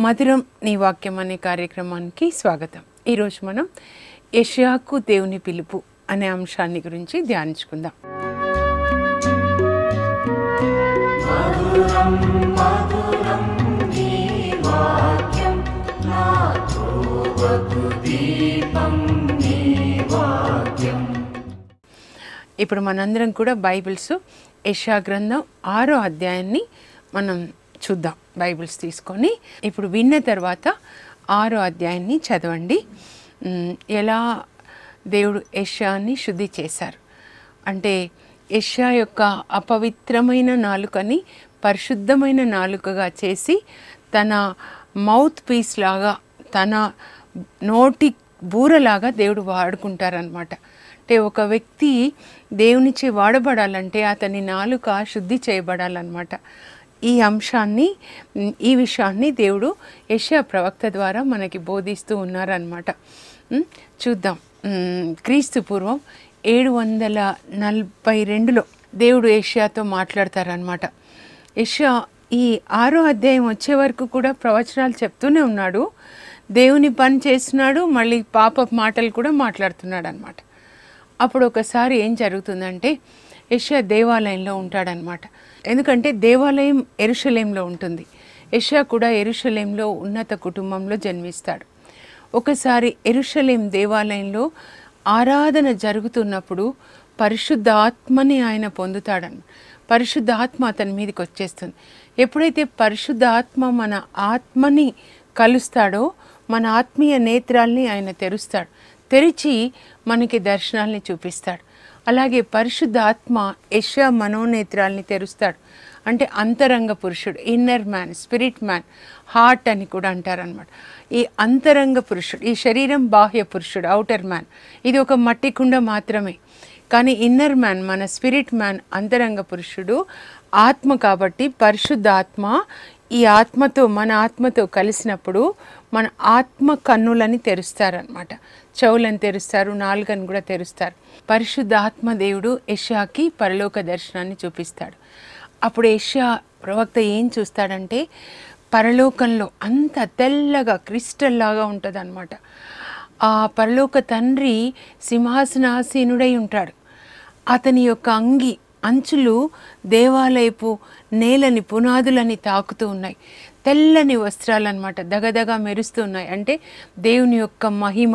మధురం నీ వాక్యం అనే కార్యక్రమానికి స్వాగతం ఈరోజు మనం యషయాకు దేవుని పిలుపు అనే అంశాన్ని గురించి ధ్యానించుకుందాం ఇప్పుడు మనందరం కూడా బైబిల్స్ యషా గ్రంథం ఆరో అధ్యాయాన్ని మనం చూద్దాం బైబిల్స్ తీసుకొని ఇప్పుడు విన్న తర్వాత ఆరో అధ్యాయాన్ని చదవండి ఉమ్, ఎలా దేవుడు యషాన్ని శుద్ధి చేశారు అంటే యషా యొక్క అపవిత్రమైన నాలుకని పరిశుద్ధమైన నాలుకగా చేసి తన మౌత్ పీస్ లాగా తన నోటి బూరలాగా దేవుడు వాడుకుంటారనమాట అంటే ఒక వ్యక్తి దేవునిచే వాడబడాలంటే అతని నాలుక శుద్ధి చేయబడాలన్నమాట ఈ అంశాన్ని ఉమ్, ఈ విషయాన్ని దేవుడు యెషయా ప్రవక్త ద్వారా మనకి బోధిస్తూ ఉన్నారనమాట ఉమ్, చూద్దాం ఉమ్, క్రీస్తు పూర్వం ఏడు వందల నలభై రెండులో దేవుడు ఏషియాతో మాట్లాడతారనమాట ఏషియా ఈ ఆరో అధ్యాయం వచ్చే వరకు కూడా ప్రవచనాలు చెప్తూనే ఉన్నాడు దేవుని పని చేస్తున్నాడు మళ్ళీ పాప మాటలు కూడా మాట్లాడుతున్నాడు అనమాట అప్పుడు ఒకసారి ఏం జరుగుతుందంటే యెషయా దేవాలయంలో ఉంటాడనమాట ఎందుకంటే దేవాలయం ఎరుషలేంలో ఉంటుంది యెషయా కూడా ఎరుషలేంలో ఉన్నత కుటుంబంలో జన్మిస్తాడు ఒకసారి ఎరుషలేం దేవాలయంలో ఆరాధన జరుగుతున్నప్పుడు పరిశుద్ధ ఆత్మని ఆయన పొందుతాడని పరిశుద్ధ ఆత్మ అతని మీదకి వచ్చేస్తుంది ఎప్పుడైతే పరిశుద్ధ ఆత్మ మన ఆత్మని కలుస్తాడో మన ఆత్మీయ నేత్రాల్ని ఆయన తెరుస్తాడు తెరిచి మనకి దర్శనాల్ని చూపిస్తాడు అలాగే పరిశుద్ధ ఆత్మ యశ మనోనేత్రాల్ని తెరుస్తాడు అంటే అంతరంగ పురుషుడు inner man spirit man heart అని కూడా అంటారనమాట ఈ అంతరంగ పురుషుడు ఈ శరీరం బాహ్య పురుషుడు అవుటర్ మ్యాన్ ఇది ఒక మట్టి కుండ మాత్రమే కానీ ఇన్నర్ మ్యాన్ మన స్పిరిట్ మ్యాన్ అంతరంగ పురుషుడు ఆత్మ కాబట్టి పరిశుద్ధ ఆత్మ ఈ ఆత్మతో మన ఆత్మతో కలిసినప్పుడు మన ఆత్మ కన్నులని తెరుస్తారనమాట చెవులను తెరుస్తారు నాలుకని కూడా తెరుస్తారు పరిశుద్ధ ఆత్మ దేవుడు యషాకి పరలోక దర్శనాన్ని చూపిస్తాడు అప్పుడు యషా ప్రవక్త ఏం చూస్తాడంటే పరలోకంలో అంత తెల్లగా క్రిస్టల్ లాగా ఉంటుంది అనమాట ఆ పరలోక తండ్రి సింహాసనాసీనుడై ఉంటాడు అతని యొక్క అంగి అంచులు దేవాలయపు నేలని పునాదులని తాకుతూ ఉన్నాయి తెల్లని వస్త్రాలు అనమాట దగదగ మెరుస్తూ ఉన్నాయి అంటే దేవుని యొక్క మహిమ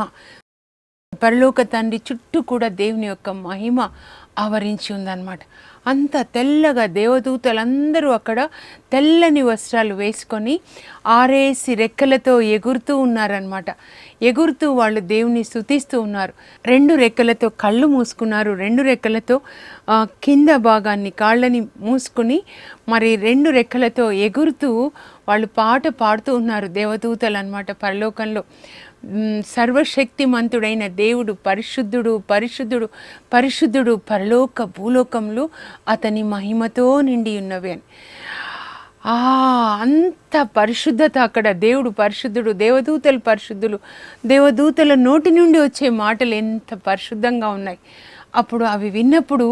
పరలోక తండ్రి చుట్టూ కూడా దేవుని యొక్క మహిమ ఆవరించి ఉందన్నమాట అంత తెల్లగా దేవదూతలందరూ అక్కడ తెల్లని వస్త్రాలు వేసుకొని ఆరేసి రెక్కలతో ఎగురుతూ ఉన్నారనమాట ఎగురుతూ వాళ్ళు దేవుని స్తుతిస్తూ ఉన్నారు రెండు రెక్కలతో కళ్ళు మూసుకున్నారు రెండు రెక్కలతో ఆ, కింద భాగాన్ని కాళ్ళని మూసుకుని మరి రెండు రెక్కలతో ఎగురుతూ వాళ్ళు పాట పాడుతూ ఉన్నారు దేవదూతలు అనమాట పరలోకంలో మ్, సర్వశక్తిమంతుడైన దేవుడు పరిశుద్ధుడు పరిశుద్ధుడు పరిశుద్ధుడు పరలోక భూలోకంలో అతని మహిమతో నిండి ఉన్నవి అని ఆ అంత పరిశుద్ధత అక్కడ దేవుడు పరిశుద్ధుడు దేవదూతలు పరిశుద్ధులు దేవదూతల నోటి నుండి వచ్చే మాటలు ఎంత పరిశుద్ధంగా ఉన్నాయి అప్పుడు అవి విన్నప్పుడు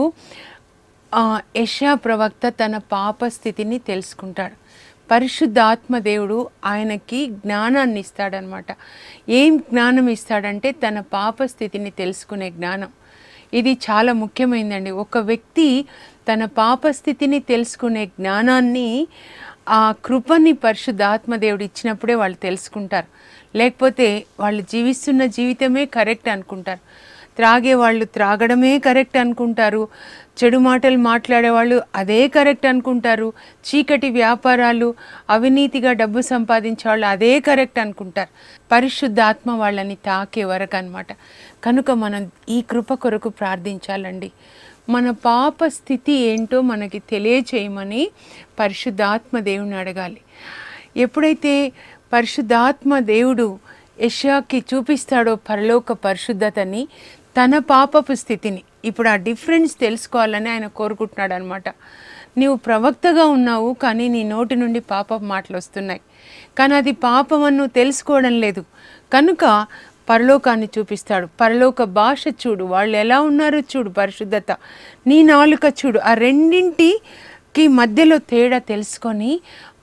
ఆ, యెషయా ప్రవక్త తన పాప స్థితిని తెలుసుకుంటాడు పరిశుద్ధ ఆత్మదేవుడు ఆయనకి జ్ఞానాన్ని ఇస్తాడనమాట ఏం జ్ఞానం ఇస్తాడంటే తన పాప స్థితిని తెలుసుకునే జ్ఞానం ఇది చాలా ముఖ్యమైనదండి ఒక వ్యక్తి తన పాప స్థితిని తెలుసుకునే జ్ఞానాన్ని ఆ కృపని పరిశుద్ధ ఆత్మదేవుడు ఇచ్చినప్పుడే వాళ్ళు తెలుసుకుంటారు లేకపోతే వాళ్ళు జీవిస్తున్న జీవితమే కరెక్ట్ అనుకుంటారు త్రాగే వాళ్ళు త్రాగడమే కరెక్ట్ అనుకుంటారు చెడు మాటలు మాట్లాడేవాళ్ళు అదే కరెక్ట్ అనుకుంటారు చీకటి వ్యాపారాలు అవినీతిగా డబ్బు సంపాదించే వాళ్ళు అదే కరెక్ట్ అనుకుంటారు పరిశుద్ధ ఆత్మ వాళ్ళని తాకే వరకు అనమాట కనుక మనం ఈ కృప కొరకు ప్రార్థించాలండి మన పాప స్థితి ఏంటో మనకి తెలియచేయమని పరిశుద్ధాత్మ దేవుని అడగాలి ఎప్పుడైతే పరిశుద్ధాత్మ దేవుడు యషాకి చూపిస్తాడో పరలోక పరిశుద్ధతని తన పాపపు స్థితిని ఇప్పుడు ఆ డిఫరెన్స్ తెలుసుకోవాలని ఆయన కోరుకుంటున్నాడు అనమాట నీవు ప్రవక్తగా ఉన్నావు కానీ నీ నోటి నుండి పాప మాటలు వస్తున్నాయి కానీ అది పాపం అని నువ్వు తెలుసుకోవడం లేదు కనుక పరలోకాన్ని చూపిస్తాడు పరలోక భాష చూడు వాళ్ళు ఎలా ఉన్నారో చూడు పరిశుద్ధత నీ నాలుక చూడు ఆ రెండింటికి మధ్యలో తేడా తెలుసుకొని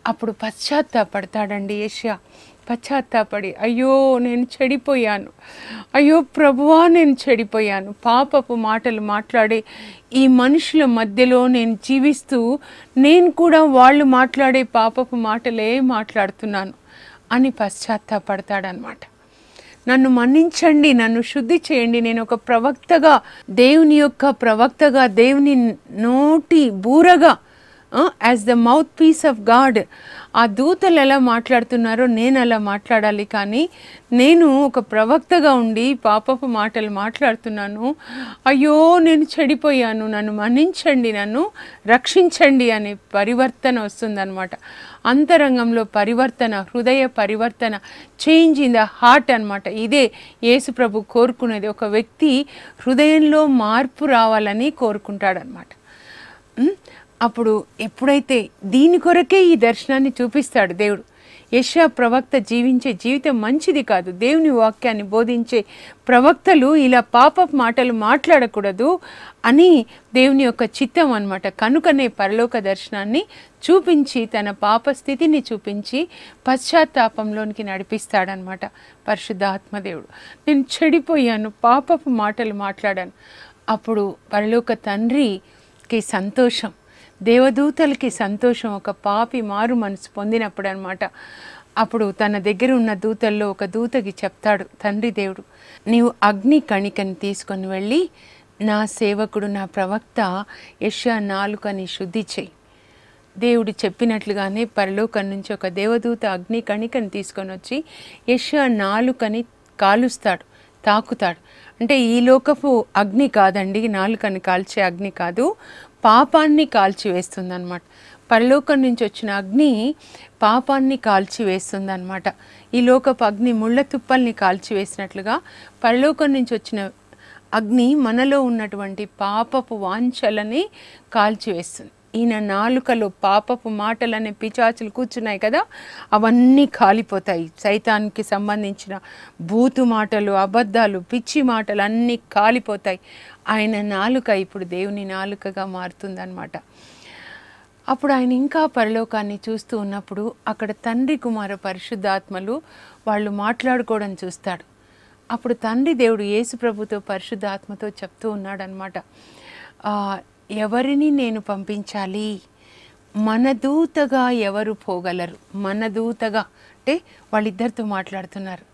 అప్పుడు పశ్చాత్తాపడతాడండి ఏషియా పశ్చాత్తాపడి అయ్యో నేను చెడిపోయాను అయ్యో ప్రభువా నేను చెడిపోయాను పాపపు మాటలు మాట్లాడే ఈ మనుషుల మధ్యలో నేను జీవిస్తూ నేను కూడా వాళ్ళు మాట్లాడే పాపపు మాటలే మాట్లాడుతున్నాను అని పశ్చాత్తాపడతాడనమాట నన్ను మన్నించండి నన్ను శుద్ధి చేయండి నేను ఒక ప్రవక్తగా దేవుని యొక్క ప్రవక్తగా దేవుని నోటి బూరగా as the mouthpiece of God ఆ దూతలు ఎలా మాట్లాడుతున్నారో నేను అలా మాట్లాడాలి కానీ నేను ఒక ప్రవక్తగా ఉండి పాపపు మాటలు మాట్లాడుతున్నాను అయ్యో నేను చెడిపోయాను నన్ను మన్నించండి నన్ను రక్షించండి అనే పరివర్తన వస్తుందన్నమాట అంతరంగంలో పరివర్తన హృదయ పరివర్తన చేంజ్ ఇన్ ద హార్ట్ అనమాట ఇదే యేసు ప్రభు కోరుకునేది ఒక వ్యక్తి హృదయంలో మార్పు రావాలని కోరుకుంటాడనమాట ఉమ్, అప్పుడు ఎప్పుడైతే దీని కొరకే ఈ దర్శనాన్ని చూపిస్తాడు దేవుడు యశా ప్రవక్త జీవించే జీవితం మంచిది కాదు దేవుని వాక్యాన్ని బోధించే ప్రవక్తలు ఇలా పాప మాటలు మాట్లాడకూడదు అని దేవుని యొక్క చిత్తం అన్నమాట కనుకనే పరలోక దర్శనాన్ని చూపించి తన పాప స్థితిని చూపించి పశ్చాత్తాపంలోనికి నడిపిస్తాడనమాట పరిశుద్ధాత్మదేవుడు నేను చెడిపోయాను పాపపు మాటలు మాట్లాడాను అప్పుడు పరలోక తండ్రికి సంతోషం దేవదూతలకి సంతోషం ఒక పాపి మారు మనసు పొందినప్పుడు అనమాట అప్పుడు తన దగ్గర ఉన్న దూతల్లో ఒక దూతకి చెప్తాడు తండ్రి దేవుడు నీవు అగ్ని కణికని తీసుకొని వెళ్ళి నా సేవకుడు నా ప్రవక్త యశా నాలుకని శుద్ధి చేయి దేవుడు చెప్పినట్లుగానే పరలోకం నుంచి ఒక దేవదూత అగ్ని కణికని తీసుకొని వచ్చి యశా నాలుకని కాలుస్తాడు తాకుతాడు అంటే ఈ లోకపు అగ్ని కాదండి నాలుకని కాల్చే అగ్ని కాదు పాపాన్ని కాల్చి వేస్తుందన్నమాట పరలోకం నుంచి వచ్చిన అగ్ని పాపాన్ని కాల్చి వేస్తుందన్నమాట ఈ లోకపు అగ్ని ముళ్ళ తుప్పల్ని కాల్చి వేసినట్లుగా పరలోకం నుంచి వచ్చిన అగ్ని మనలో ఉన్నటువంటి పాపపు వాంఛలని కాల్చివేస్తుంది ఈయన నాలుకలో పాపపు మాటలనే పిచాచులు కూర్చున్నాయి కదా అవన్నీ కాలిపోతాయి సైతానికి సంబంధించిన బూతు మాటలు అబద్ధాలు పిచ్చి మాటలు అన్నీ కాలిపోతాయి ఆయన నాలుక ఇప్పుడు దేవుని నాలుకగా మారుతుందన్నమాట అప్పుడు ఆయన ఇంకా పరలోకాన్ని చూస్తూ ఉన్నప్పుడు అక్కడ తండ్రి కుమార పరిశుద్ధాత్మలు వాళ్ళు మాట్లాడుకోవడం చూస్తాడు అప్పుడు తండ్రి దేవుడు యేసు ప్రభుతో పరిశుద్ధాత్మతో చెప్తూ ఉన్నాడనమాట ఎవరిని నేను పంపించాలి మన దూతగా ఎవరు పోగలరు మన దూతగా అంటే వాళ్ళిద్దరితో మాట్లాడుతున్నారు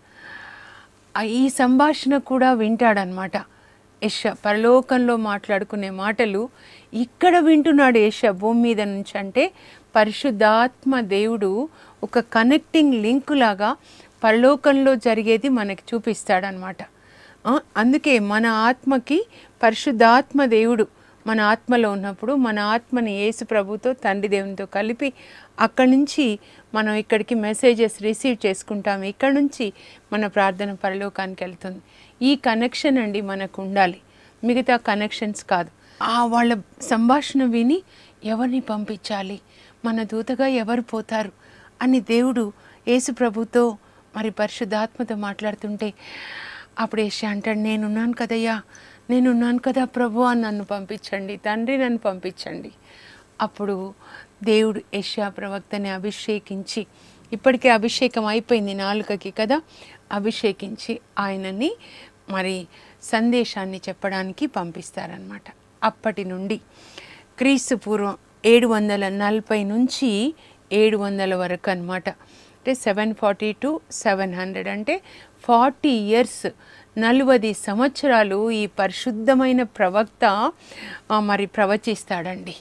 ఆ ఈ సంభాషణ కూడా వింటాడనమాట యశ పరలోకంలో మాట్లాడుకునే మాటలు ఇక్కడ వింటున్నాడు యశ భూమి మీద నుంచి అంటే పరిశుద్ధాత్మ దేవుడు ఒక కనెక్టింగ్ లింక్ లాగా పరలోకంలో జరిగేది మనకి చూపిస్తాడనమాట ఆ, అందుకే మన ఆత్మకి పరిశుద్ధాత్మ దేవుడు మన ఆత్మలో ఉన్నప్పుడు మన ఆత్మని యేసు ప్రభుతో తండ్రి దేవునితో కలిపి అక్కడి నుంచి మనం ఇక్కడికి మెసేజెస్ రిసీవ్ చేసుకుంటాం ఇక్కడ నుంచి మన ప్రార్థన పరలోకానికి వెళ్తుంది ఈ కనెక్షన్ అండి మనకు ఉండాలి మిగతా కనెక్షన్స్ కాదు ఆ వాళ్ళ సంభాషణ విని ఎవరిని పంపించాలి మన దూతగా ఎవరు పోతారు అని దేవుడు యేసు ప్రభుతో మరి పరిశుద్ధాత్మతో మాట్లాడుతుంటే అప్పుడు ఏషి అంటాడు నేనున్నాను కదయ్యా నేనున్నాను కదా ప్రభు అని నన్ను పంపించండి తండ్రి నన్ను పంపించండి అప్పుడు దేవుడు యెషయా ప్రవక్తని అభిషేకించి ఇప్పటికే అభిషేకం అయిపోయింది నాలుకకి కదా అభిషేకించి ఆయనని మరి సందేశాన్ని చెప్పడానికి పంపిస్తారనమాట అప్పటి నుండి క్రీస్తు పూర్వం ఏడు వందల నలభై నుంచి ఏడు వందల వరకు అనమాట అంటే seven forty to seven hundred అంటే ఫార్టీ ఇయర్స్ నలువది సంవత్సరాలు ఈ పరిశుద్ధమైన ప్రవక్త ఆ, మరి ప్రవచిస్తాడండి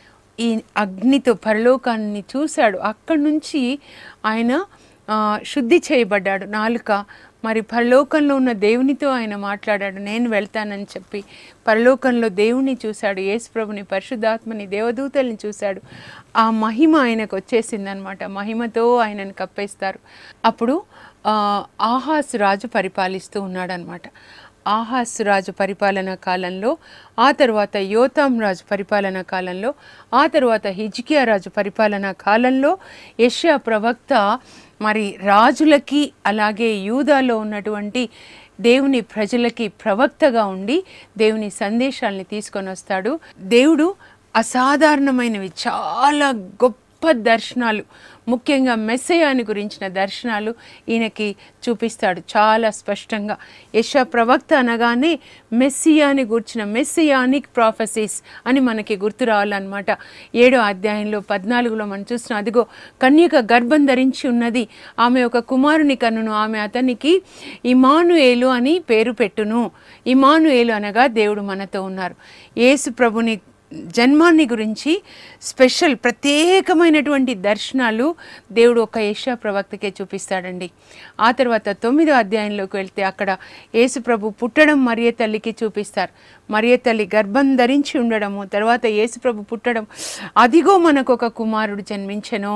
ఈ అగ్నితో పరలోకాన్ని చూశాడు అక్కడి నుంచి ఆయన ఆ, శుద్ధి చేయబడ్డాడు నాలుక మరి పరలోకంలో ఉన్న దేవునితో ఆయన మాట్లాడాడు నేను వెళ్తానని చెప్పి పరలోకంలో దేవుని చూశాడు యేసుప్రభుని పరిశుద్ధాత్మని దేవదూతల్ని చూశాడు ఆ మహిమ ఆయనకు వచ్చేసిందనమాట మహిమతో ఆయనను కప్పేస్తారు అప్పుడు ఆ, ఆహాసు రాజు పరిపాలిస్తూ ఉన్నాడనమాట ఆహాసు రాజు పరిపాలన కాలంలో ఆ తర్వాత యోతాం రాజు పరిపాలన కాలంలో ఆ తర్వాత హిజ్కియా రాజు పరిపాలన కాలంలో యెషయా ప్రవక్త మరి రాజులకి అలాగే యూదాలో ఉన్నటువంటి దేవుని ప్రజలకి ప్రవక్తగా ఉండి దేవుని సందేశాల్ని తీసుకొని వస్తాడు దేవుడు అసాధారణమైనవి చాలా గొప్ప గొప్ప దర్శనాలు ముఖ్యంగా మెస్సయాని గురించిన దర్శనాలు ఈయనకి చూపిస్తాడు చాలా స్పష్టంగా యశ ప్రవక్త అనగానే మెస్సియాని గుర్చిన మెస్సియానిక్ ప్రాఫెసీస్ అని మనకి గుర్తు రావాలన్నమాట ఏడో అధ్యాయంలో పద్నాలుగులో మనం చూస్తున్నాం అదిగో కన్యక గర్భం ధరించి ఉన్నది ఆమె ఒక కుమారుని కన్నును ఆమె అతనికి ఇమానుయేలు అని పేరు పెట్టును ఇమానుయేలు అనగా దేవుడు మనతో ఉన్నారు యేసు ప్రభుని జన్మాన్ని గురించి స్పెషల్ ప్రత్యేకమైనటువంటి దర్శనాలు దేవుడు ఒక యశా ప్రవక్తకే చూపిస్తాడండి ఆ తర్వాత తొమ్మిదో అధ్యాయంలోకి వెళ్తే అక్కడ యేసు ప్రభు పుట్టడం మరియ తల్లికి చూపిస్తారు మరియ తల్లి గర్భం ధరించి ఉండడము తర్వాత యేసు ప్రభు పుట్టడం అదిగో మనకు ఒక కుమారుడు జన్మించెను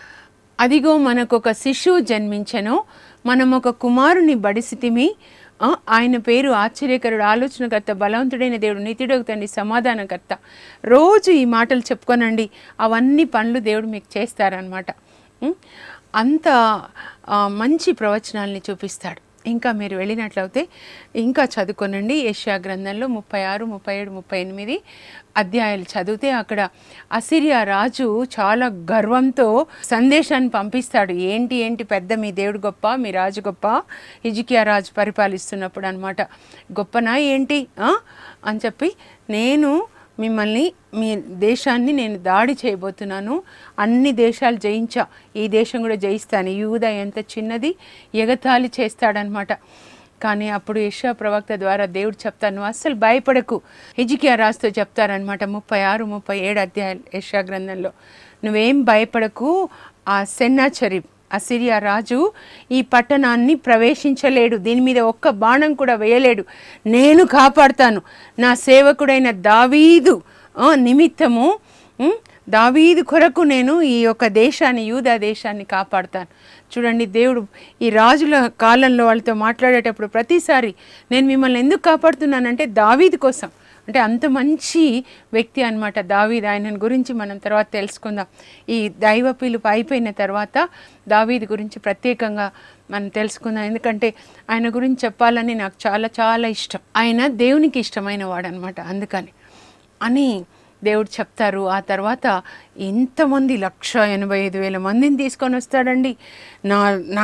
అదిగో మనకు ఒక శిశువు జన్మించెను మనం ఒక కుమారుని బడిసితిమి ఆ, ఆయన పేరు ఆశ్చర్యకరుడు ఆలోచనకర్త బలవంతుడైన దేవుడు నిత్యుడు తండ్రి సమాధానకర్త రోజు ఈ మాటలు చెప్పుకోనండి అవన్నీ పనులు దేవుడు మీకు చేస్తారనమాట ఉం? అంత ఆ, మంచి ప్రవచనాల్ని చూపిస్తాడు ఇంకా మీరు వెళ్ళినట్లయితే ఇంకా చదువుకోనండి ఏషియా గ్రంథంలో ముప్పై ఆరు ముప్పై ఏడు ముప్పై ఎనిమిది అధ్యాయాలు చదివితే అక్కడ అసిరియా రాజు చాలా గర్వంతో సందేశాన్ని పంపిస్తాడు ఏంటి ఏంటి పెద్ద మీ దేవుడు గొప్ప మీ రాజు గొప్ప హిజికియా రాజు పరిపాలిస్తున్నప్పుడు అనమాట గొప్పనా ఏంటి ఆ? అని చెప్పి నేను మిమ్మల్ని మీ దేశాన్ని నేను దాడి చేయబోతున్నాను అన్ని దేశాలు జయించా ఈ దేశం కూడా జయిస్తాను యూద ఎంత చిన్నది ఎగతాళి చేస్తాడనమాట కానీ అప్పుడు యశా ప్రవక్త ద్వారా దేవుడు చెప్తాను "నువ్వు అస్సలు భయపడకు హిజికియా రాజుతో చెప్తారనమాట ముప్పై ఆరు ముప్పై ఏడు అధ్యాయాలు యశా గ్రంథంలో నువ్వేం భయపడకు ఆ సెన్నాచరి అసిరియా రాజు ఈ పట్టణాన్ని ప్రవేశించలేడు దీని మీద ఒక్క బాణం కూడా వేయలేడు నేను కాపాడుతాను నా సేవకుడైన దావీదు ఆ, నిమిత్తము ఉం, దావీదు కొరకు నేను ఈ యొక్క దేశాన్ని యూదా దేశాన్ని కాపాడుతాను చూడండి దేవుడు ఈ రాజుల కాలంలో వాళ్ళతో మాట్లాడేటప్పుడు ప్రతిసారి నేను మిమ్మల్ని ఎందుకు కాపాడుతున్నానంటే దావీదు కోసం అంటే అంత మంచి వ్యక్తి అన్నమాట దావీద్ ఆయన గురించి మనం తర్వాత తెలుసుకుందాం ఈ దైవ పిలుపు అయిపోయిన తర్వాత దావీద్ గురించి ప్రత్యేకంగా మనం తెలుసుకుందాం ఎందుకంటే ఆయన గురించి చెప్పాలని నాకు చాలా చాలా ఇష్టం ఆయన దేవునికి ఇష్టమైన వాడు అనమాట అందుకని అని దేవుడు చెప్తారు ఆ తర్వాత ఎంతమంది లక్ష ఎనభై ఐదు వేల మందిని తీసుకొని వస్తాడండి నా నా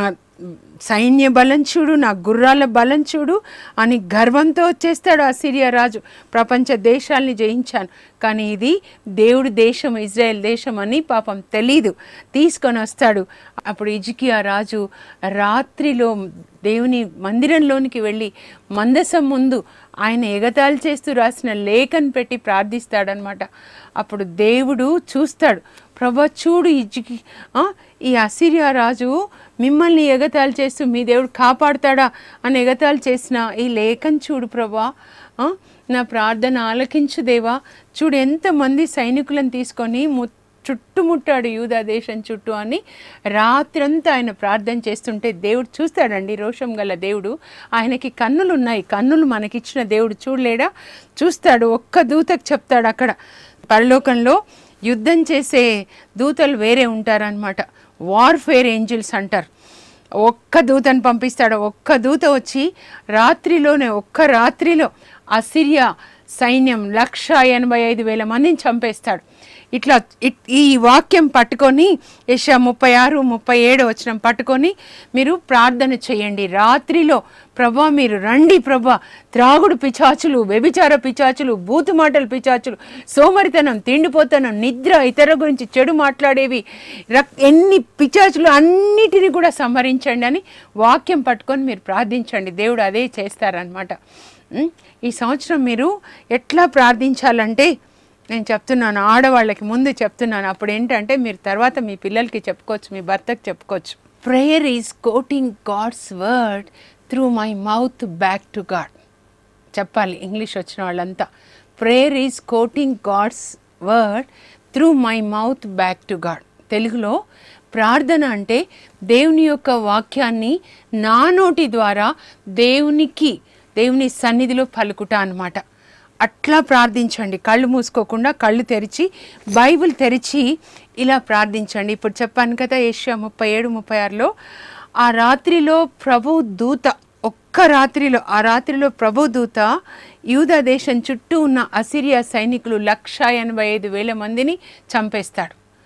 సైన్య బలం చూడు నా గుర్రాల బలం చూడు అని గర్వంతో వచ్చేస్తాడు ఆ సిరియా రాజు ప్రపంచ దేశాల్ని జయించాను కానీ ఇది దేవుడి దేశం ఇజ్రాయెల్ దేశం అని పాపం తెలీదు తీసుకొని వస్తాడు అప్పుడు ఇజికియా రాజు రాత్రిలో దేవుని మందిరంలోనికి వెళ్ళి మందసం ముందు ఆయన ఎగతాళి చేస్తూ రాసిన లేఖను పెట్టి ప్రార్థిస్తాడనమాట అప్పుడు దేవుడు చూస్తాడు ప్రభా చూడు ఇజికి ఆ, ఈ అసిరియా రాజు మిమ్మల్ని ఎగతాళి చేస్తూ మీ దేవుడు కాపాడుతాడా అని ఎగతాళి చేసిన ఈ లేఖను చూడు ప్రభా ఆ, నా ప్రార్థన ఆలకించు దేవా చూడు ఎంతమంది సైనికులను తీసుకొని ము చుట్టుముట్టాడు యూదా దేశం చుట్టూ అని రాత్రంతా ఆయన ప్రార్థన చేస్తుంటే దేవుడు చూస్తాడండి రోషం గల దేవుడు ఆయనకి కన్నులు ఉన్నాయి కన్నులు మనకిచ్చిన దేవుడు చూడలేడా చూస్తాడు ఒక్క దూతకు చెప్తాడు అక్కడ పరలోకంలో యుద్ధం చేసే దూతలు వేరే ఉంటారనమాట వార్ఫేర్ ఏంజిల్స్ అంటారు ఒక్క దూతను పంపిస్తాడు ఒక్క దూత వచ్చి రాత్రిలోనే ఒక్క రాత్రిలో అసిరియా సైన్యం లక్ష ఎనభై ఐదు వేల మందిని చంపేస్తాడు ఇట్లా ఇట్- ఈ వాక్యం పట్టుకొని యశ ముప్పై ఆరు ముప్పై ఏడు వచ్చిన పట్టుకొని మీరు ప్రార్థన చేయండి రాత్రిలో ప్రభా మీరు రండి ప్రభా త్రాగుడు పిచాచులు వ్యభిచార పిచాచులు బూతు మాటలు పిచాచులు సోమరితనం తిండిపోతనం నిద్ర ఇతర గురించి చెడు మాట్లాడేవి రక్ ఎన్ని పిచాచులు అన్నిటిని కూడా సంహరించండి అని వాక్యం పట్టుకొని మీరు ప్రార్థించండి దేవుడు అదే చేస్తారనమాట ఉం? ఈ సంవత్సరం మీరు ఎట్లా ప్రార్థించాలంటే నేను చెప్తున్నాను ఆడవాళ్ళకి ముందు చెప్తున్నాను అప్పుడు ఏంటంటే మీరు తర్వాత మీ పిల్లలకి చెప్పుకోవచ్చు మీ భర్తకి చెప్పుకోవచ్చు prayer is quoting God's word through my mouth back to God చెప్పాలి ఇంగ్లీష్ వచ్చిన వాళ్ళంతా prayer is quoting God's word through my mouth back to God తెలుగులో ప్రార్థన అంటే దేవుని యొక్క వాక్యాన్ని నా నోటి ద్వారా దేవునికి దేవుని సన్నిధిలో పలుకుట అన్నమాట అట్లా ప్రార్థించండి కళ్ళు మూసుకోకుండా కళ్ళు తెరిచి బైబిల్ తెరిచి ఇలా ప్రార్థించండి ఇప్పుడు చెప్పాను కదా ఏషియా ముప్పై ఏడు ముప్పై ఆరులో ఆ రాత్రిలో ప్రభు దూత ఒక్క రాత్రిలో ఆ రాత్రిలో ప్రభు దూత యూదా దేశం చుట్టూ ఉన్న అసిరియా సైనికులు లక్ష ఎనభై ఐదు వేల మందిని చంపేస్తాడు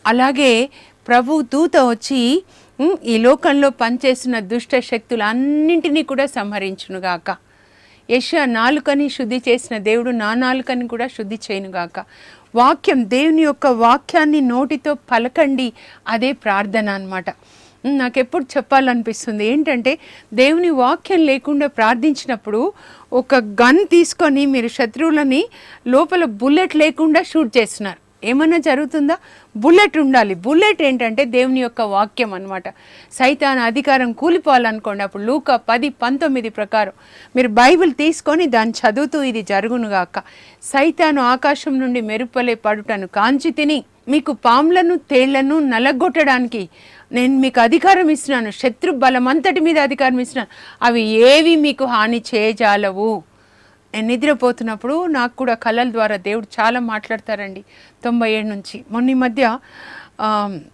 అలాగే ప్రభు దూత వచ్చి ఉమ్, ఈ లోకంలో పనిచేసిన దుష్ట శక్తులు అన్నింటినీ కూడా సంహరించునుగాక యశ నాలుకని శుద్ధి చేసిన దేవుడు నా నాలుకని కూడా శుద్ధి చేయనుగాక వాక్యం దేవుని యొక్క వాక్యాన్ని నోటితో పలకండి అదే ప్రార్థన అన్నమాట ఉమ్, నాకు ఎప్పుడు చెప్పాలనిపిస్తుంది ఏంటంటే దేవుని వాక్యం లేకుండా ప్రార్థించినప్పుడు ఒక గన్ తీసుకొని మీరు శత్రువులని లోపల బుల్లెట్ లేకుండా షూట్ చేస్తున్నారు ఏమన్నా జరుగుతుందా బుల్లెట్ ఉండాలి బుల్లెట్ ఏంటంటే దేవుని యొక్క వాక్యం అన్నమాట సైతాన్ అధికారం కూలిపోవాలనుకోండి అప్పుడు లూక పది పంతొమ్మిది ప్రకారం మీరు బైబిల్ తీసుకొని దాన్ని చదువుతూ ఇది జరుగునుగాక సైతాను ఆకాశం నుండి మెరుపలే పడుటను కాంచి తిని మీకు పాములను తేళ్లను నలగొట్టడానికి నేను మీకు అధికారం ఇస్తున్నాను శత్రు బలమంతటి మీద అధికారం ఇస్తున్నాను అవి ఏవి మీకు హాని చేయజాలవు నేను నిద్రపోతున్నప్పుడు నాకు కూడా కళల ద్వారా దేవుడు చాలా మాట్లాడతారండి తొంభై ఏడు నుంచి మొన్న ఈ మధ్య ఆ,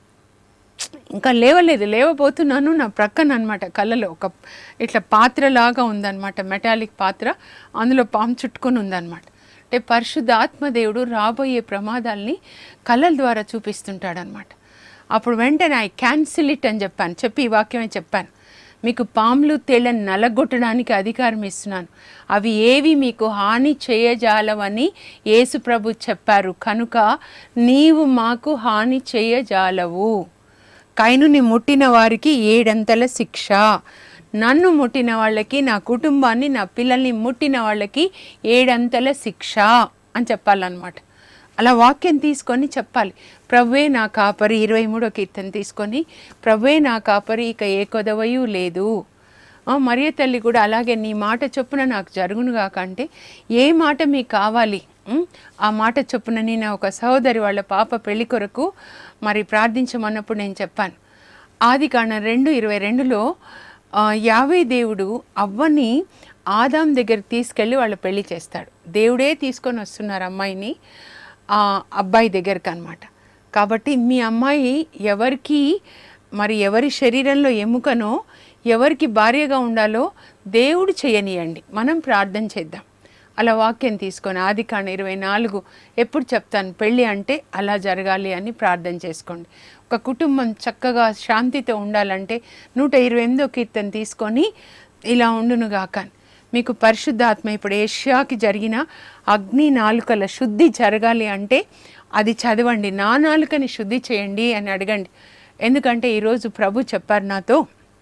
ఇంకా లేవలేదు లేవబోతున్నాను నా ప్రక్కన అనమాట కళ్ళలో ఒక ఇట్లా పాత్రలాగా ఉందన్నమాట మెటాలిక్ పాత్ర అందులో పాము చుట్టుకొని ఉందన్నమాట అంటే పరిశుద్ధ ఆత్మదేవుడు రాబోయే ప్రమాదాల్ని కళ్ళల ద్వారా చూపిస్తుంటాడనమాట అప్పుడు వెంటనే ఐ క్యాన్సిల్ ఇట్ అని చెప్పాను చెప్పి ఈ వాక్యమే చెప్పాను మీకు పాములు తేళ్లను నలగొట్టడానికి అధికారం ఇస్తున్నాను అవి ఏవి మీకు హాని చేయజాలవని యేసు ప్రభు చెప్పారు కనుక నీవు మాకు హాని చేయజాలవు కైనుని ముట్టిన వారికి ఏడంతల శిక్ష నన్ను ముట్టిన వాళ్ళకి నా కుటుంబాన్ని నా పిల్లల్ని ముట్టిన వాళ్ళకి ఏడంతల శిక్ష అని చెప్పాలన్నమాట అలా వాక్యం తీసుకొని చెప్పాలి ప్రవ్వే నా కాపరి ఇరవై మూడో కీర్తన తీసుకొని ప్రవ్వే నా కాపరి ఇక ఏ కొదవయు లేదు ఆ, మరియ తల్లి కూడా అలాగే నీ మాట చొప్పున నాకు జరుగును కాక అంటే ఏ మాట మీకు కావాలి ఉం? ఆ మాట చొప్పున నేను ఒక సహోదరి వాళ్ళ పాప పెళ్లి కొరకు మరి ప్రార్థించమన్నప్పుడు నేను చెప్పాను ఆది కాండం రెండు ఇరవై రెండులో ఆ, యావే దేవుడు అవ్వని ఆదాం దగ్గరికి తీసుకెళ్ళి వాళ్ళ పెళ్లి చేస్తాడు దేవుడే తీసుకొని వస్తున్నారు అమ్మాయిని ఆ అబ్బాయి దగ్గరికి అనమాట కాబట్టి మీ అమ్మాయి ఎవరికి మరి ఎవరి శరీరంలో ఎముకనో ఎవరికి భార్యగా ఉండాలో దేవుడు చేయనియండి మనం ప్రార్థన చేద్దాం అలా వాక్యం తీసుకొని ఆది కాండ ఇరవై నాలుగు ఎప్పుడు చెప్తాను పెళ్ళి అంటే అలా జరగాలి అని ప్రార్థన చేసుకోండి ఒక కుటుంబం చక్కగా శాంతితో ఉండాలంటే నూట ఇరవై ఎనిమిదో కీర్తన తీసుకొని ఇలా ఉండునుగాక మీకు పరిశుద్ధాత్మ ఇప్పుడు ఏషియాకి జరిగిన అగ్ని నాలుకల శుద్ధి జరగాలి అంటే అది చదవండి నా నాలుకని శుద్ధి చేయండి అని అడగండి ఎందుకంటే ఈరోజు ప్రభు చెప్పారు నాతో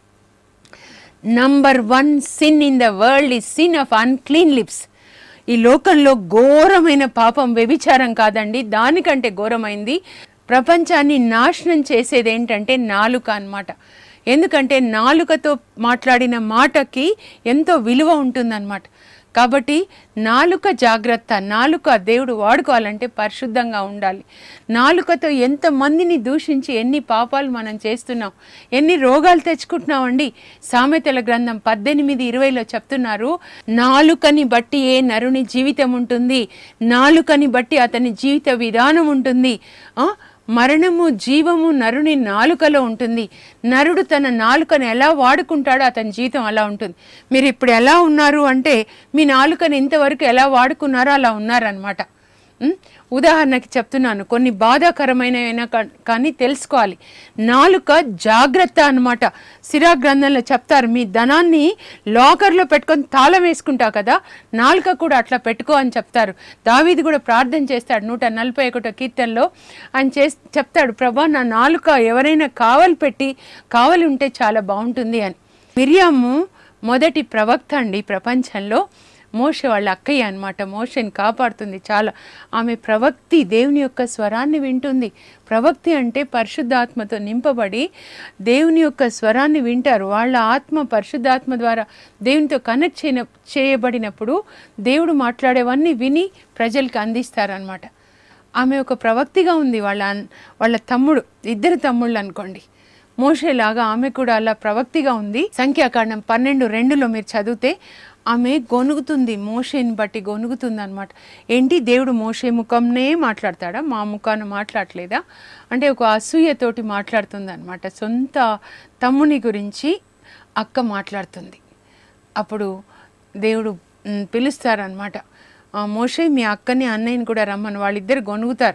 number one sin in the world is sin of unclean lips ఈ లోకంలో ఘోరమైన పాపం వ్యభిచారం కాదండి దానికంటే ఘోరమైంది ప్రపంచాన్ని నాశనం చేసేది ఏంటంటే నాలుక అన్నమాట ఎందుకంటే నాలుకతో మాట్లాడిన మాటకి ఎంతో విలువ ఉంటుందన్నమాట కాబట్టి నాలుక జాగ్రత్త నాలుక దేవుడు వాడుకోవాలంటే పరిశుద్ధంగా ఉండాలి నాలుకతో ఎంతమందిని దూషించి ఎన్ని పాపాలు మనం చేస్తున్నాం ఎన్ని రోగాలు తెచ్చుకుంటున్నామండి సామెతల గ్రంథం పద్దెనిమిది ఇరవైలో చెప్తున్నారు నాలుకని బట్టి ఏ నరుని జీవితం ఉంటుంది నాలుకని బట్టి అతని జీవిత విధానం ఉంటుంది ఆ? మరణము జీవము నరుని నాలుకలో ఉంటుంది నరుడు తన నాలుకను ఎలా వాడుకుంటాడో అతని జీవితం అలా ఉంటుంది మీరు ఇప్పుడు ఎలా ఉన్నారు అంటే మీ నాలుకను ఇంతవరకు ఎలా వాడుకున్నారో అలా ఉన్నారనమాట ఉమ్, ఉదాహరణకి చెప్తున్నాను కొన్ని బాధాకరమైన కానీ తెలుసుకోవాలి నాలుక జాగ్రత్త అన్నమాట సిరా గ్రంథంలో చెప్తారు మీ ధనాన్ని లాకర్లో పెట్టుకొని తాళం వేసుకుంటావు కదా నాలుక కూడా అట్లా పెట్టుకో అని చెప్తారు దావీది కూడా ప్రార్థన చేస్తాడు నూట నలభై ఒకటో కీర్తనలో ఆయన చేస్ చెప్తాడు ప్రభా నా నాలుక ఎవరైనా కావలి పెట్టి కావలి ఉంటే చాలా బాగుంటుంది అని మిరియాము మొదటి ప్రవక్త అండి ప్రపంచంలో మోష వాళ్ళ అక్కయ్య అనమాట మోషని కాపాడుతుంది చాలా ఆమె ప్రవక్తి దేవుని యొక్క స్వరాన్ని వింటుంది ప్రవక్తి అంటే పరిశుద్ధాత్మతో నింపబడి దేవుని యొక్క స్వరాన్ని వింటారు వాళ్ళ ఆత్మ పరిశుద్ధాత్మ ద్వారా దేవునితో కనెక్ట్ చేయన చేయబడినప్పుడు దేవుడు మాట్లాడేవన్నీ విని ప్రజలకు అందిస్తారనమాట ఆమె ఒక ప్రవక్తిగా ఉంది వాళ్ళ అన్- వాళ్ళ తమ్ముడు ఇద్దరు తమ్ముళ్ళు అనుకోండి మోషేలాగా ఆమె కూడా అలా ప్రవక్తిగా ఉంది సంఖ్యాకాండం పన్నెండు రెండులో మీరు చదివితే ఆమె గొనుగుతుంది మోషేని బట్టి గొనుగుతుంది అనమాట ఏంటి దేవుడు మోషే ముఖంనే మాట్లాడతాడా మా ముఖాన మాట్లాడలేదా అంటే ఒక అసూయతోటి మాట్లాడుతుంది అనమాట సొంత తమ్ముని గురించి అక్క మాట్లాడుతుంది అప్పుడు దేవుడు మ్, పిలుస్తారనమాట "ఆ, మోషే మీ అక్కని అన్నయ్యని కూడా రమ్మని వాళ్ళిద్దరు గొనుగుతారు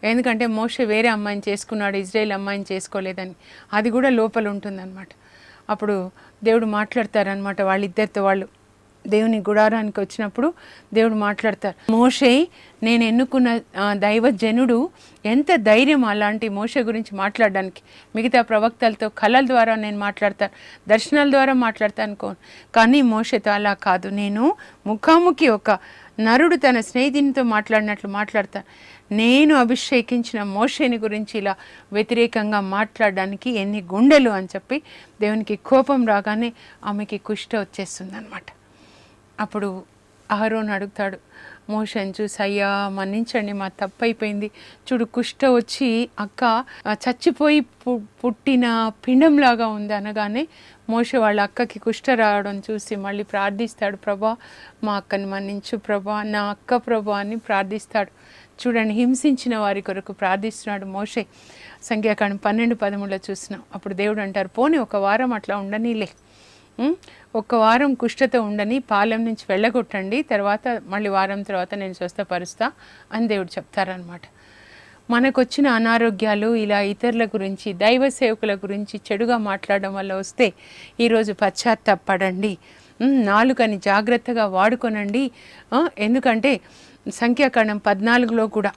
ఎందుకంటే మోషే వేరే అమ్మాయిని చేసుకున్నాడు ఇజ్రాయేల్ అమ్మాయిని చేసుకోలేదని అది కూడా లోపల ఉంటుందన్నమాట అప్పుడు దేవుడు మాట్లాడతారనమాట వాళ్ళిద్దరితో వాళ్ళు దేవుని గుడారానికి వచ్చినప్పుడు దేవుడు మాట్లాడతారు మోషే నేను ఎన్నుకున్న ఆ, దైవజనుడు ఎంత ధైర్యం అలాంటి మోషే గురించి మాట్లాడడానికి మిగతా ప్రవక్తలతో కళల ద్వారా నేను మాట్లాడతాను దర్శనాల ద్వారా మాట్లాడతాను అనుకో కానీ మోషతో అలా కాదు నేను ముఖాముఖి ఒక నరుడు తన స్నేహితునితో మాట్లాడినట్లు మాట్లాడతాను నేను అభిషేకించిన మోషేని గురించి ఇలా వ్యతిరేకంగా మాట్లాడడానికి ఎన్ని గుండెలు అని చెప్పి దేవునికి కోపం రాగానే ఆమెకి కుష్ట వచ్చేస్తుంది అనమాట అప్పుడు అహరోన్ అడుగుతాడు మోషన్ చూసి అయ్యా మన్నించండి మా తప్పు అయిపోయింది చూడు కుష్ట వచ్చి అక్క ఆ, చచ్చిపోయి పు- పుట్టిన పిండంలాగా ఉంది అనగానే మోష వాళ్ళ అక్కకి కుష్ట రావడం చూసి మళ్ళీ ప్రార్థిస్తాడు ప్రభా మా అక్కని మన్నించు ప్రభా నా అక్క ప్రభా అని ప్రార్థిస్తాడు చూడండి హింసించిన వారి కొరకు ప్రార్థిస్తున్నాడు మోషే సంఖ్యాకాండం పన్నెండు పదమూడులో చూసినాం అప్పుడు దేవుడు అంటారు పోనీ ఒక వారం అట్లా ఉండనీలే ఉం? ఒక్క వారం కుష్ఠతో ఉండని పాలెం నుంచి వెళ్ళగొట్టండి తర్వాత మళ్ళీ వారం తర్వాత నేను స్వస్థపరుస్తా అని దేవుడు చెప్తారనమాట మనకొచ్చిన అనారోగ్యాలు ఇలా ఇతరుల గురించి దైవ సేవకుల గురించి చెడుగా మాట్లాడడం వల్ల వస్తే ఈరోజు పశ్చాత్తాపడండి ఉం, నాలుకని జాగ్రత్తగా వాడుకొనండి ఆ, ఎందుకంటే సంఖ్యాకాండం పద్నాలుగులో కూడా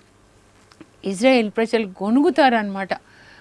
ఇజ్రాయెల్ ప్రజలు గొనుగుతారనమాట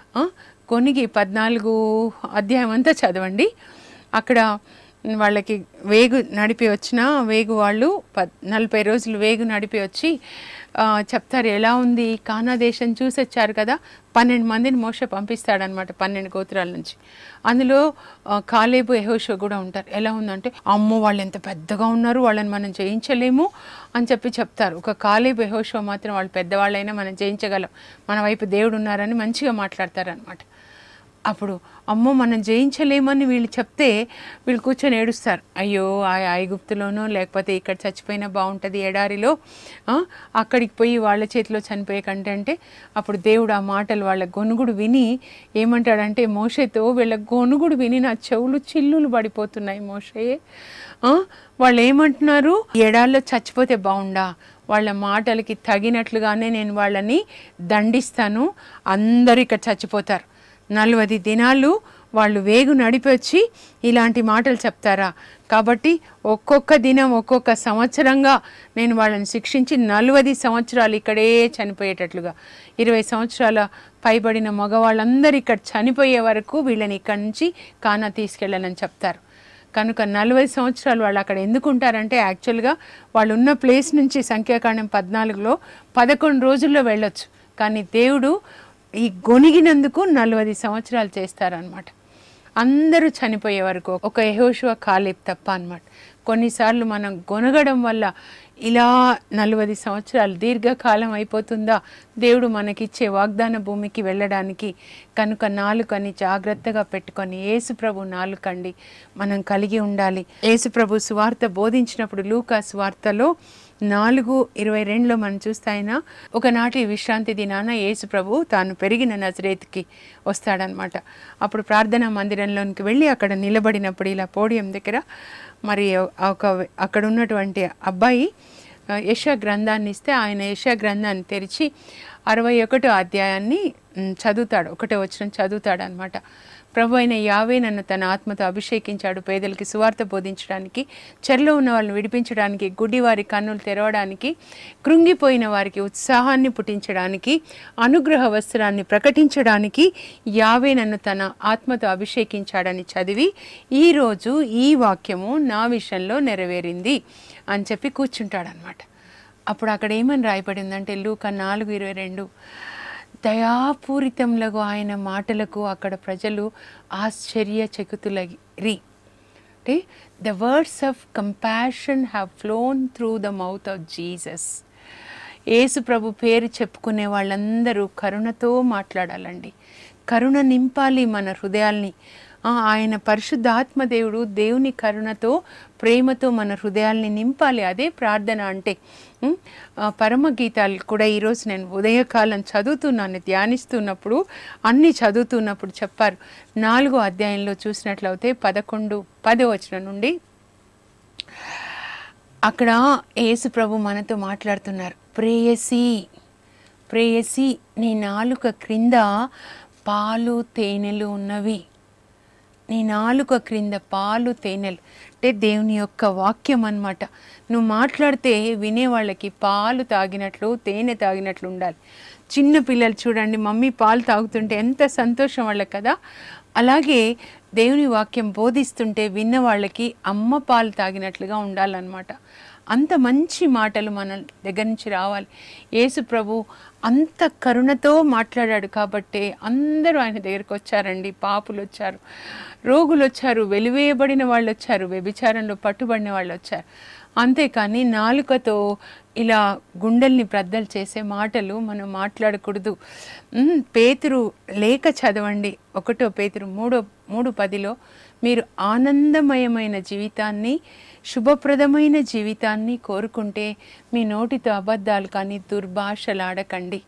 కొనిగి పద్నాలుగు అధ్యాయం అంతా చదవండి అక్కడ వాళ్ళకి వేగు నడిపి వచ్చిన వేగు వాళ్ళు పద్ నలభై రోజులు వేగు నడిపి వచ్చి ఆ, చెప్తారు ఎలా ఉంది కానా దేశం చూసి వచ్చారు కదా పన్నెండు మందిని మోస పంపిస్తాడనమాట పన్నెండు గోత్రాల నుంచి అందులో ఆ, కాలేబు యెహోషువ కూడా ఉంటారు ఎలా ఉందంటే అమ్మో వాళ్ళు ఎంత పెద్దగా ఉన్నారు వాళ్ళని మనం జయించలేము అని చెప్పి చెప్తారు ఒక కాలేబు యెహోషువ మాత్రం వాళ్ళు పెద్దవాళ్ళైనా మనం జయించగలం మన వైపు దేవుడు ఉన్నారని మంచిగా మాట్లాడతారనమాట అప్పుడు అమ్మో మనం జయించలేమని వీళ్ళు చెప్తే వీళ్ళు కూర్చొని ఏడుస్తారు అయ్యో ఆ ఐగుప్తులోనో లేకపోతే ఇక్కడ చచ్చిపోయినా బాగుంటుంది ఎడారిలో ఆ, అక్కడికి పోయి వాళ్ళ చేతిలో చనిపోయే కంటే అంటే అప్పుడు దేవుడు ఆ మాటలు వాళ్ళ గొనుగుడు విని ఏమంటాడంటే మోషేతో వీళ్ళ గొనుగుడు విని నా చెవులు చిల్లులు పడిపోతున్నాయి మోషే ఆ, వాళ్ళు ఏమంటున్నారు ఎడారిలో చచ్చిపోతే బాగుండా వాళ్ళ మాటలకి తగినట్లుగానే నేను వాళ్ళని దండిస్తాను అందరూ ఇక్కడ చచ్చిపోతారు నలభై దినాలు వాళ్ళు వేగు నడిపి వచ్చి ఇలాంటి మాటలు చెప్తారా కాబట్టి ఒక్కొక్క దినం ఒక్కొక్క సంవత్సరంగా నేను వాళ్ళని శిక్షించి నలభై సంవత్సరాలు ఇక్కడే చనిపోయేటట్లుగా ఇరవై సంవత్సరాల పైబడిన మగవాళ్ళందరూ ఇక్కడ చనిపోయే వరకు వీళ్ళని ఇక్కడి నుంచి కానా తీసుకెళ్ళాలని చెప్తారు కనుక నలభై సంవత్సరాలు వాళ్ళు అక్కడ ఎందుకు ఉంటారంటే యాక్చువల్గా వాళ్ళు ఉన్న ప్లేస్ నుంచి సంఖ్యాకాండం పద్నాలుగులో పదకొండు రోజుల్లో వెళ్ళొచ్చు కానీ దేవుడు ఈ గొనిగినందుకు నలభై సంవత్సరాలు చేస్తారనమాట అందరూ చనిపోయే వరకు ఒక యహోషువ కాలేబ్ తప్ప అన్నమాట కొన్నిసార్లు మనం గొనగడం వల్ల ఇలా నలభై సంవత్సరాలు దీర్ఘకాలం అయిపోతుందా దేవుడు మనకిచ్చే వాగ్దాన భూమికి వెళ్ళడానికి కనుక నాలుకని జాగ్రత్తగా పెట్టుకొని యేసు ప్రభు నాలుకండి మనం కలిగి ఉండాలి యేసు ప్రభు సువార్త బోధించినప్పుడు లూకా సువార్తలో నాలుగు ఇరవై రెండులో మనం చూస్తే ఆయన ఒకనాటి విశ్రాంతి దినాన యేసు ప్రభు తాను పెరిగిన నజరేత్కి వస్తాడనమాట అప్పుడు ప్రార్థనా మందిరంలోనికి వెళ్ళి అక్కడ నిలబడినప్పుడు ఇలా పోడియం దగ్గర మరి ఒక అక్కడ ఉన్నటువంటి అబ్బాయి ఆ, యెషయా గ్రంథాన్ని ఇస్తే ఆయన యెషయా గ్రంథాన్ని తెరిచి అరవై ఒకటో అధ్యాయాన్ని మ్, చదువుతాడు ఒకటో వచ్చిన చదువుతాడు అనమాట ప్రభు అయిన యావే నన్ను తన ఆత్మతో అభిషేకించాడు పేదలకి సువార్త బోధించడానికి చెరలో ఉన్న వాళ్ళని విడిపించడానికి గుడ్డి వారి కన్నులు తెరవడానికి కృంగిపోయిన వారికి ఉత్సాహాన్ని పుట్టించడానికి అనుగ్రహ వస్త్రాన్ని ప్రకటించడానికి యావే నన్ను తన ఆత్మతో అభిషేకించాడని చదివి ఈరోజు ఈ వాక్యము నా విషయంలో నెరవేరింది అని చెప్పి కూర్చుంటాడనమాట అప్పుడు అక్కడ ఏమని రాయబడిందంటే లూక నాలుగు ఇరవై రెండు దయాపూరితములకు ఆయన మాటలకు అక్కడ ప్రజలు ఆశ్చర్యచకితులరి అంటే the words of compassion have flown through the mouth of Jesus యేసు ప్రభు పేరు చెప్పుకునే వాళ్ళందరూ కరుణతో మాట్లాడాలండి కరుణ నింపాలి మన హృదయాల్ని ఆ, ఆయన పరిశుద్ధాత్మ దేవుడు దేవుని కరుణతో ప్రేమతో మన హృదయాల్ని నింపాలి అదే ప్రార్థన అంటే ఉం? ఆ, పరమ గీతాలు కూడా ఈరోజు నేను ఉదయకాలం చదువుతున్నాను ధ్యానిస్తున్నప్పుడు అన్ని చదువుతున్నప్పుడు చెప్పారు నాలుగో అధ్యాయంలో చూసినట్లయితే పదకొండు పదో వచనం నుండి అక్కడ యేసు ప్రభు మనతో మాట్లాడుతున్నారు ప్రేయసి ప్రేయసి నీ నాలుక క్రింద పాలు తేనెలు ఉన్నవి నీ నాలుక క్రింద పాలు తేనెలు అంటే దేవుని యొక్క వాక్యం అన్నమాట నువ్వు మాట్లాడితే వినేవాళ్ళకి పాలు తాగినట్లు తేనె తాగినట్లు ఉండాలి చిన్న పిల్లలు చూడండి మమ్మీ పాలు తాగుతుంటే ఎంత సంతోషం వాళ్ళకి కదా అలాగే దేవుని వాక్యం బోధిస్తుంటే విన్న వాళ్ళకి అమ్మ పాలు తాగినట్లుగా ఉండాలన్నమాట అంత మంచి మాటలు మన దగ్గర నుంచి రావాలి యేసు ప్రభు అంత కరుణతో మాట్లాడాడు కాబట్టే అందరూ ఆయన దగ్గరికి వచ్చారండి పాపులు వచ్చారు రోగులు వచ్చారు వెలివేయబడిన వాళ్ళు వచ్చారు వ్యభిచారంలో పట్టుబడిన వాళ్ళు వచ్చారు అంతేకాని నాలుకతో ఇలా గుండెల్ని ప్రద్దలు చేసే మాటలు మనం మాట్లాడకూడదు ఉమ్, పేతురు లేఖ చదవండి ఒకటో పేతురు మూడో మూడు పదిలో మీరు ఆనందమయమైన జీవితాన్ని శుభప్రదమైన జీవితాన్ని కోరుకుంటే మీ నోటితో అబద్ధాలు కానీ దుర్భాషలాడకండి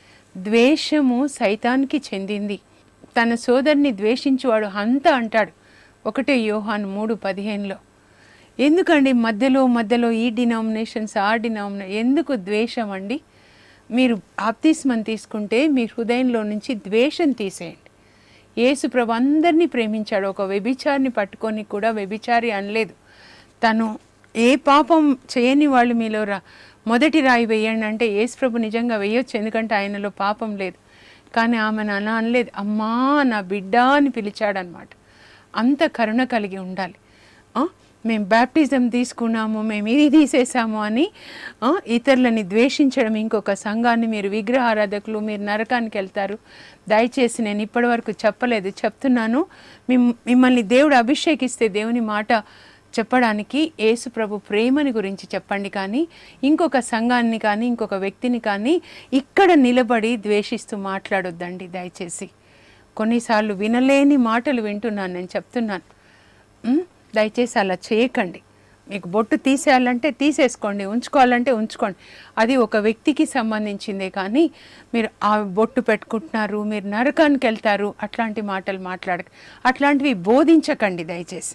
ద్వేషము సైతానికి చెందింది తన సోదరిని ద్వేషించువాడు హంత అంటాడు ఒకటే యోహాను మూడు పదిహేనులో ఎందుకండి మధ్యలో మధ్యలో ఈ డినామినేషన్స్ ఆ డినామినే ఎందుకు ద్వేషం అండి మీరు బాప్తిస్మం తీసుకుంటే మీ హృదయంలో నుంచి ద్వేషం తీసేయండి యేసు ప్రభు అందరినీ ప్రేమించాడు ఒక వ్యభిచారిని పట్టుకొని కూడా వ్యభిచారి అనలేదు తను ఏ పాపం చేయని వాళ్ళు మీలో రా మొదటి రాయి వేయండి అంటే యేసు ప్రభు నిజంగా వేయొచ్చు ఎందుకంటే ఆయనలో పాపం లేదు కానీ ఆమెను అలా అనలేదు అమ్మా నా బిడ్డ అని పిలిచాడనమాట అంత కరుణ కలిగి ఉండాలి ఆ? మేము బ్యాప్టిజం తీసుకున్నాము మేము ఇది తీసేసాము అని ఆ, ఇతరులని ద్వేషించడం ఇంకొక సంఘాన్ని మీరు విగ్రహారాధకులు మీరు నరకానికి వెళ్తారు దయచేసి నేను ఇప్పటివరకు చెప్పలేదు చెప్తున్నాను మిమ్ మిమ్మల్ని దేవుడు అభిషేకిస్తే దేవుని మాట చెప్పడానికి యేసు ప్రభు ప్రేమని గురించి చెప్పండి కానీ ఇంకొక సంఘాన్ని కానీ ఇంకొక వ్యక్తిని కానీ ఇక్కడ నిలబడి ద్వేషిస్తూ మాట్లాడొద్దండి దయచేసి కొన్నిసార్లు వినలేని మాటలు వింటున్నాను నేను చెప్తున్నాను ఉమ్, దయచేసి అలా చేయకండి మీకు బొట్టు తీసేయాలంటే తీసేసుకోండి ఉంచుకోవాలంటే ఉంచుకోండి అది ఒక వ్యక్తికి సంబంధించిందే కానీ మీరు ఆ బొట్టు పెట్టుకుంటున్నారు మీరు నరకానికి వెళ్తారు అట్లాంటి మాటలు మాట్లాడక అట్లాంటివి బోధించకండి దయచేసి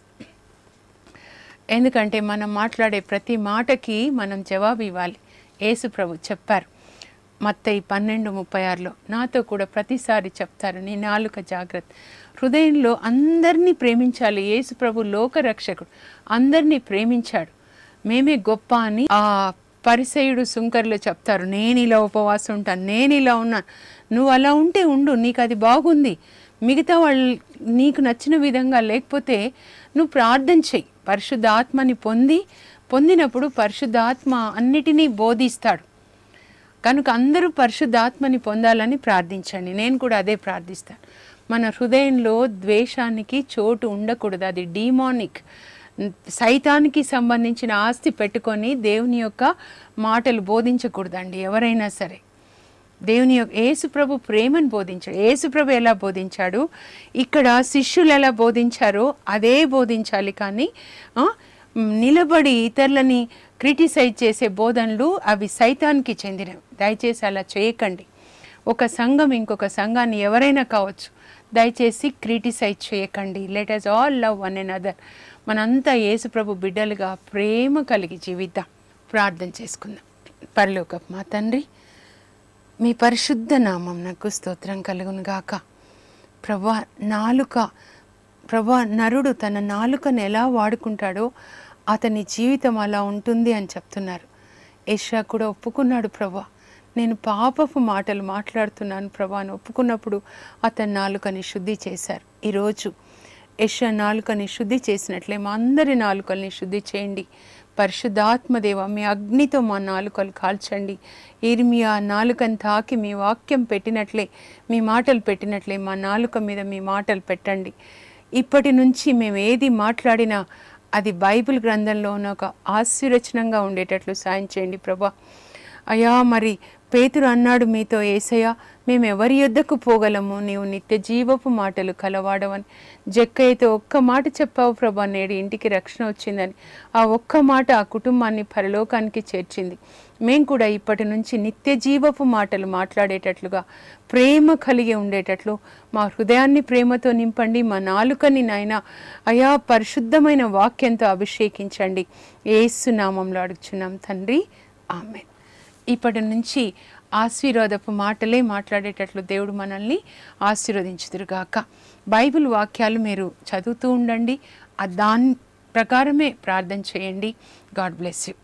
ఎందుకంటే మనం మాట్లాడే ప్రతి మాటకి మనం జవాబు ఇవ్వాలి యేసు ప్రభు చెప్పారు మత్తయి పన్నెండు ముప్పై ఆరులో నాతో కూడా ప్రతిసారి చెప్తారు నీ నాలుక జాగ్రత్త హృదయంలో అందరినీ ప్రేమించాలి యేసు ప్రభు లోకరక్షకుడు అందరినీ ప్రేమించాడు మేమే గొప్ప అని ఆ పరిసయుడు సుంకర్లు చెప్తారు నేను ఇలా ఉపవాసం ఉంటాను నేను ఇలా ఉన్నాను నువ్వు అలా ఉంటే ఉండు నీకు అది బాగుంది మిగతా వాళ్ళు నీకు నచ్చిన విధంగా లేకపోతే నువ్వు ప్రార్థన చెయ్యి పరిశుద్ధాత్మని పొంది పొందినప్పుడు పరిశుద్ధాత్మ అన్నిటినీ బోధిస్తాడు కనుక అందరూ పరిశుద్ధాత్మని పొందాలని ప్రార్థించండి నేను కూడా అదే ప్రార్థిస్తాను మన హృదయంలో ద్వేషానికి చోటు ఉండకూడదు అది డీమానిక్ సైతానికి సంబంధించిన ఆస్తి పెట్టుకొని దేవుని యొక్క మాటలు బోధించకూడదండి ఎవరైనా సరే దేవుని యొక్క యేసుప్రభు ప్రేమను బోధించాడు యేసుప్రభు ఎలా బోధించాడు ఇక్కడ శిష్యులు ఎలా బోధించారో అదే బోధించాలి కానీ ఆ, నిలబడి ఇతరులని క్రిటిసైజ్ చేసే బోధనలు అవి సైతానికి చెందినవి దయచేసి అలా చేయకండి ఒక సంఘం ఇంకొక సంఘాన్ని ఎవరైనా కావచ్చు దయచేసి క్రిటిసైజ్ చేయకండి let us all love one and other మనంతా యేసుప్రభు బిడ్డలుగా ప్రేమ కలిగి జీవిద్దాం ప్రార్థన చేసుకుందాం పరలోకపు మా తండ్రి మీ పరిశుద్ధ నామం నాకు స్తోత్రం కలుగును గాక ప్రభా నాలుక ప్రభా నరుడు తన నాలుకను ఎలా వాడుకుంటాడో అతని జీవితం అలా ఉంటుంది అని చెప్తున్నారు ఏషా కూడా ఒప్పుకున్నాడు ప్రభా నేను పాపపు మాటలు మాట్లాడుతున్నాను ప్రభా అని ఒప్పుకున్నప్పుడు అతని నాలుకని శుద్ధి చేశారు ఈరోజు యశ నాలుకని శుద్ధి చేసినట్లే మా అందరి నాలుకల్ని శుద్ధి చేయండి పరిశుద్ధాత్మదేవ మీ అగ్నితో మా నాలుకలు కాల్చండి ఇర్మియా నాలుకని తాకి మీ వాక్యం పెట్టినట్లే మీ మాటలు పెట్టినట్లే మా నాలుక మీద మీ మాటలు పెట్టండి ఇప్పటి నుంచి మేము ఏది మాట్లాడినా అది బైబిల్ గ్రంథంలో ఉన్న ఒక ఆశీర్వచనంగా ఉండేటట్లు సాయం చేయండి ప్రభా అయా మరి పేతురు అన్నాడు మీతో ఏసయ్య మేము ఎవరి యొద్దకు పోగలము నీవు నిత్య జీవపు మాటలు కలవాడవని జక్కయ్యతో ఒక్క మాట చెప్పావు ప్రభా నేడు ఇంటికి రక్షణ వచ్చిందని ఆ ఒక్క మాట ఆ కుటుంబాన్ని పరలోకానికి చేర్చింది మేము కూడా ఇప్పటి నుంచి నిత్య జీవపు మాటలు మాట్లాడేటట్లుగా ప్రేమ కలిగి ఉండేటట్లు మా హృదయాన్ని ప్రేమతో నింపండి మా నాలుకని నాయన అయా పరిశుద్ధమైన వాక్యంతో అభిషేకించండి ఏసు నామంలో అడుగుచున్నాం తండ్రి ఆమె ఇప్పటి నుంచి ఆశీర్వాదపు మాటలే మాట్లాడేటట్లు దేవుడు మనల్ని ఆశీర్వదించుదురుగాక బైబిల్ వాక్యాలు మీరు చదువుతూ ఉండండి ఆ దాని ప్రకారమే ప్రార్థన చేయండి గాడ్ బ్లెస్ యూ